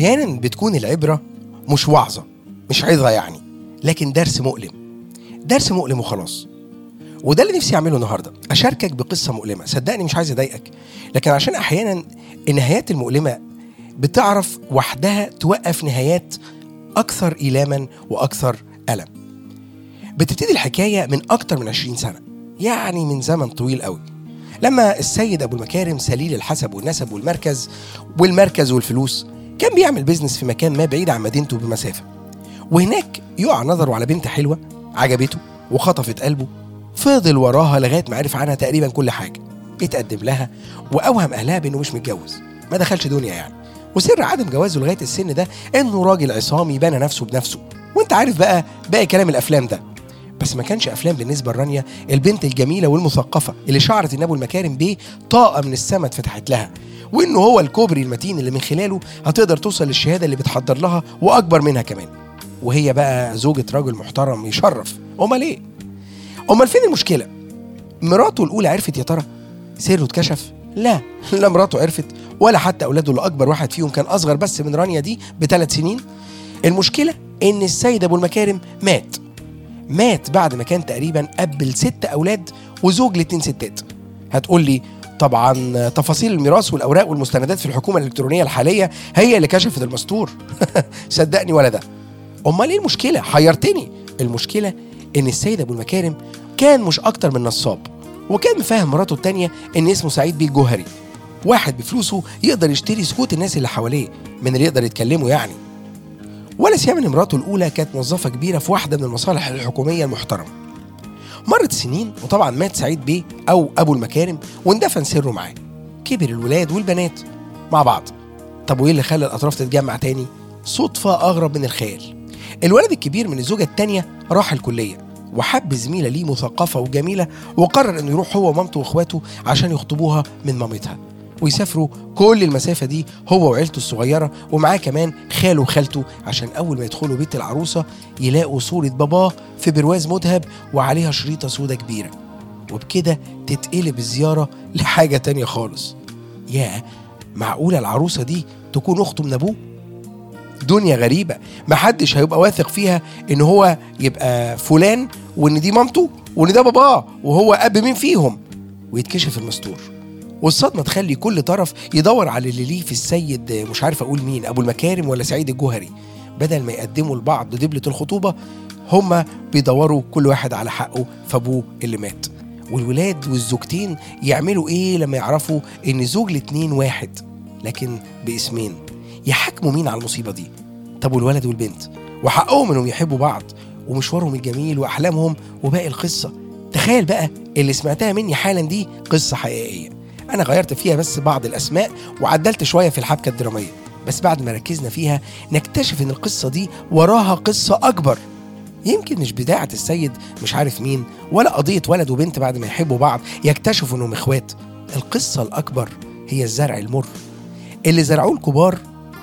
أحيانا بتكون العبرة مش وعظة مش عظة يعني لكن درس مؤلم درس مؤلم وخلاص وده اللي نفسي اعمله النهارده اشاركك بقصه مؤلمه صدقني مش عايز اضايقك لكن عشان احيانا النهايات المؤلمه بتعرف وحدها توقف نهايات اكثر ايلاما واكثر الم بتبتدي الحكايه من اكتر من 20 سنه يعني من زمن طويل قوي لما السيد ابو المكارم سليل الحسب والنسب والمركز والمركز والفلوس كان بيعمل بيزنس في مكان ما بعيد عن مدينته بمسافه وهناك يقع نظره على بنت حلوه عجبته وخطفت قلبه فضل وراها لغايه ما عرف عنها تقريبا كل حاجه اتقدم لها واوهم اهلها بانه مش متجوز ما دخلش دنيا يعني وسر عدم جوازه لغايه السن ده انه راجل عصامي بنى نفسه بنفسه وانت عارف بقى باقي كلام الافلام ده بس ما كانش افلام بالنسبه لرانيا البنت الجميله والمثقفه اللي شعرت ان ابو المكارم بيه طاقه من السما اتفتحت لها وانه هو الكوبري المتين اللي من خلاله هتقدر توصل للشهاده اللي بتحضر لها واكبر منها كمان وهي بقى زوجة راجل محترم يشرف امال ايه امال فين المشكله مراته الاولى عرفت يا ترى سره اتكشف لا لا مراته عرفت ولا حتى اولاده اللي اكبر واحد فيهم كان اصغر بس من رانيا دي بثلاث سنين المشكله ان السيد ابو المكارم مات مات بعد ما كان تقريبا اب لست اولاد وزوج لاتنين ستات هتقول لي طبعا تفاصيل الميراث والاوراق والمستندات في الحكومه الالكترونيه الحاليه هي اللي كشفت المستور صدقني ولا ده امال ايه المشكله حيرتني المشكله ان السيد ابو المكارم كان مش اكتر من نصاب وكان مفهم مراته التانية ان اسمه سعيد بيه الجوهري واحد بفلوسه يقدر يشتري سكوت الناس اللي حواليه من اللي يقدر يتكلموا يعني ولا سيما ان مراته الاولى كانت موظفه كبيره في واحده من المصالح الحكوميه المحترمه مرت سنين وطبعا مات سعيد بيه او ابو المكارم واندفن سره معاه كبر الولاد والبنات مع بعض طب وايه اللي خلى الاطراف تتجمع تاني صدفه اغرب من الخيال الولد الكبير من الزوجه التانيه راح الكليه وحب زميله ليه مثقفه وجميله وقرر انه يروح هو ومامته واخواته عشان يخطبوها من مامتها ويسافروا كل المسافه دي هو وعيلته الصغيره ومعاه كمان خاله وخالته عشان اول ما يدخلوا بيت العروسه يلاقوا صوره باباه في برواز مذهب وعليها شريطه سودة كبيره وبكده تتقلب الزياره لحاجه تانية خالص يا معقوله العروسه دي تكون اخته من ابوه دنيا غريبة محدش هيبقى واثق فيها ان هو يبقى فلان وان دي مامته وان ده باباه وهو اب مين فيهم ويتكشف المستور والصدمة تخلي كل طرف يدور على اللي ليه في السيد مش عارف اقول مين ابو المكارم ولا سعيد الجوهري بدل ما يقدموا لبعض دبلة الخطوبة هما بيدوروا كل واحد على حقه في ابوه اللي مات والولاد والزوجتين يعملوا ايه لما يعرفوا ان زوج الاتنين واحد لكن باسمين يحاكموا مين على المصيبه دي طب والولد والبنت وحقهم انهم يحبوا بعض ومشوارهم الجميل واحلامهم وباقي القصه تخيل بقى اللي سمعتها مني حالا دي قصه حقيقيه انا غيرت فيها بس بعض الاسماء وعدلت شويه في الحبكه الدراميه بس بعد ما ركزنا فيها نكتشف ان القصه دي وراها قصه اكبر يمكن مش بتاعة السيد مش عارف مين ولا قضية ولد وبنت بعد ما يحبوا بعض يكتشفوا انهم اخوات القصة الأكبر هي الزرع المر اللي زرعوه الكبار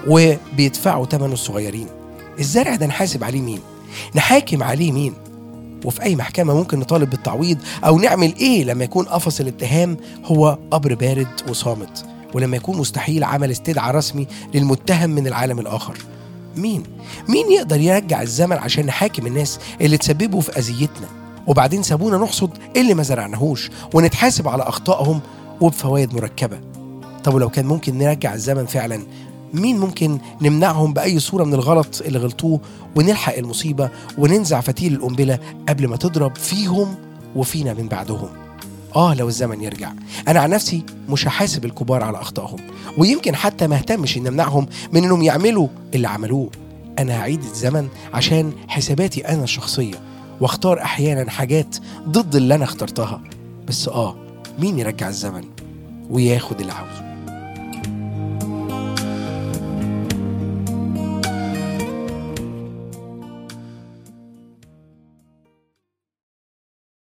وبيدفعوا ثمنه الصغيرين الزرع ده نحاسب عليه مين نحاكم عليه مين وفي أي محكمة ممكن نطالب بالتعويض أو نعمل إيه لما يكون قفص الاتهام هو قبر بارد وصامت ولما يكون مستحيل عمل استدعاء رسمي للمتهم من العالم الآخر مين؟ مين يقدر يرجع الزمن عشان نحاكم الناس اللي تسببوا في أذيتنا وبعدين سابونا نحصد اللي ما زرعناهوش ونتحاسب على أخطائهم وبفوائد مركبة طب ولو كان ممكن نرجع الزمن فعلا مين ممكن نمنعهم بأي صورة من الغلط اللي غلطوه ونلحق المصيبة وننزع فتيل القنبلة قبل ما تضرب فيهم وفينا من بعدهم آه لو الزمن يرجع أنا عن نفسي مش هحاسب الكبار على أخطائهم ويمكن حتى ما اهتمش إن أمنعهم من إنهم يعملوا اللي عملوه أنا هعيد الزمن عشان حساباتي أنا الشخصية واختار أحيانا حاجات ضد اللي أنا اخترتها بس آه مين يرجع الزمن وياخد اللي عاوزه